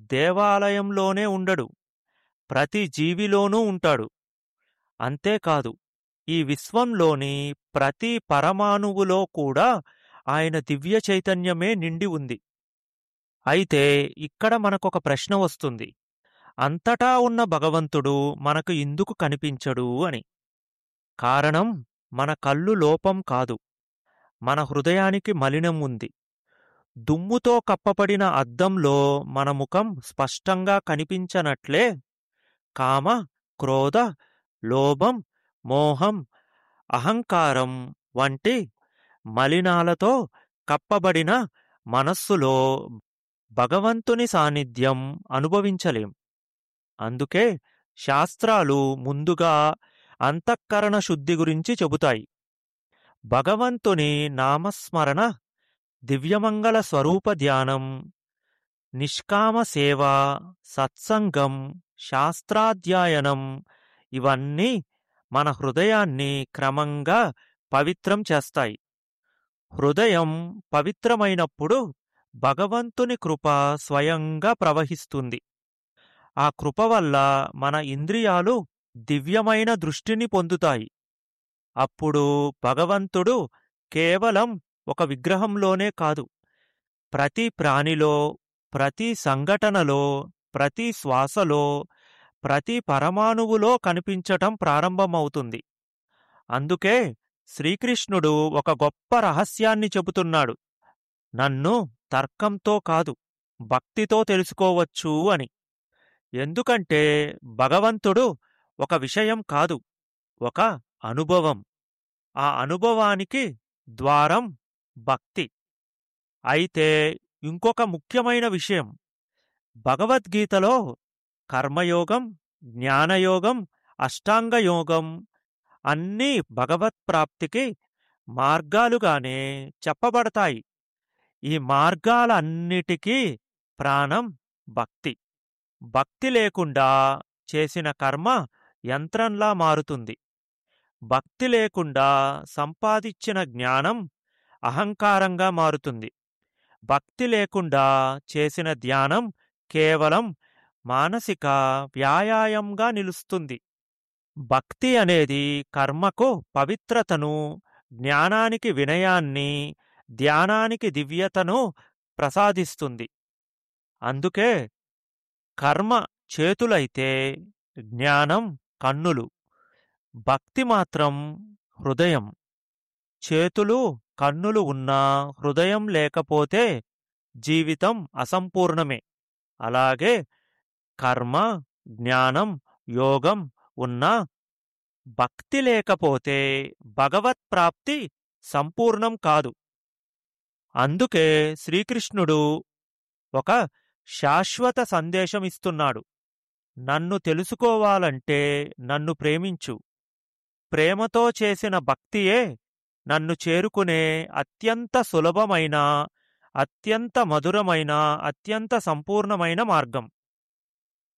దేవాలయంలోనే ఉండడు ప్రతి జీవిలోనూ ఉంటాడు అంతేకాదు ఈ విశ్వంలోని ప్రతి పరమాణువులో కూడా ఆయన దివ్య చైతన్యమే నిండి ఉంది అయితే ఇక్కడ మనకొక ప్రశ్న వస్తుంది అంతటా ఉన్న భగవంతుడు మనకు ఎందుకు కనిపించడు అని కారణం మన కళ్ళు లోపం కాదు మన హృదయానికి మలినం ఉంది దుమ్ముతో కప్పబడిన అద్దంలో మన ముఖం స్పష్టంగా కనిపించనట్లే కామ క్రోధ లోభం మోహం అహంకారం వంటి మలినాలతో కప్పబడిన మనస్సులో భగవంతుని సాన్నిధ్యం అనుభవించలేం అందుకే శాస్త్రాలు ముందుగా అంతఃకరణ శుద్ధి గురించి చెబుతాయి భగవంతుని నామస్మరణ దివ్యమంగళ స్వరూప ధ్యానం నిష్కామ సేవ సత్సంగం శాస్త్రాధ్యయనం ఇవన్నీ మన హృదయాన్ని క్రమంగా పవిత్రం చేస్తాయి హృదయం పవిత్రమైనప్పుడు భగవంతుని కృప స్వయంగా ప్రవహిస్తుంది ఆ కృప వల్ల మన ఇంద్రియాలు దివ్యమైన దృష్టిని పొందుతాయి అప్పుడు భగవంతుడు కేవలం ఒక విగ్రహంలోనే కాదు ప్రతి ప్రాణిలో ప్రతి సంఘటనలో ప్రతి శ్వాసలో ప్రతి పరమాణువులో కనిపించటం ప్రారంభమవుతుంది అందుకే శ్రీకృష్ణుడు ఒక గొప్ప రహస్యాన్ని చెబుతున్నాడు నన్ను తర్కంతో కాదు భక్తితో తెలుసుకోవచ్చు అని ఎందుకంటే భగవంతుడు ఒక విషయం కాదు ఒక అనుభవం ఆ అనుభవానికి ద్వారం భక్తి అయితే ఇంకొక ముఖ్యమైన విషయం భగవద్గీతలో కర్మయోగం జ్ఞానయోగం అష్టాంగయోగం అన్నీ భగవత్ప్రాప్తికి మార్గాలుగానే చెప్పబడతాయి ఈ మార్గాలన్నిటికీ ప్రాణం భక్తి భక్తి లేకుండా చేసిన కర్మ యంత్రంలా మారుతుంది భక్తి లేకుండా సంపాదించిన జ్ఞానం అహంకారంగా మారుతుంది భక్తి లేకుండా చేసిన ధ్యానం కేవలం మానసిక వ్యాయామంగా నిలుస్తుంది భక్తి అనేది కర్మకు పవిత్రతను జ్ఞానానికి వినయాన్ని ధ్యానానికి దివ్యతను ప్రసాదిస్తుంది అందుకే కర్మ చేతులైతే జ్ఞానం కన్నులు భక్తి మాత్రం హృదయం చేతులు కన్నులు ఉన్నా హృదయం లేకపోతే జీవితం అసంపూర్ణమే అలాగే కర్మ జ్ఞానం యోగం ఉన్నా భక్తి లేకపోతే భగవత్ప్రాప్తి సంపూర్ణం కాదు అందుకే శ్రీకృష్ణుడు ఒక శాశ్వత సందేశమిస్తున్నాడు నన్ను తెలుసుకోవాలంటే నన్ను ప్రేమించు ప్రేమతో చేసిన భక్తియే నన్ను చేరుకునే అత్యంత సులభమైన అత్యంత మధురమైన అత్యంత సంపూర్ణమైన మార్గం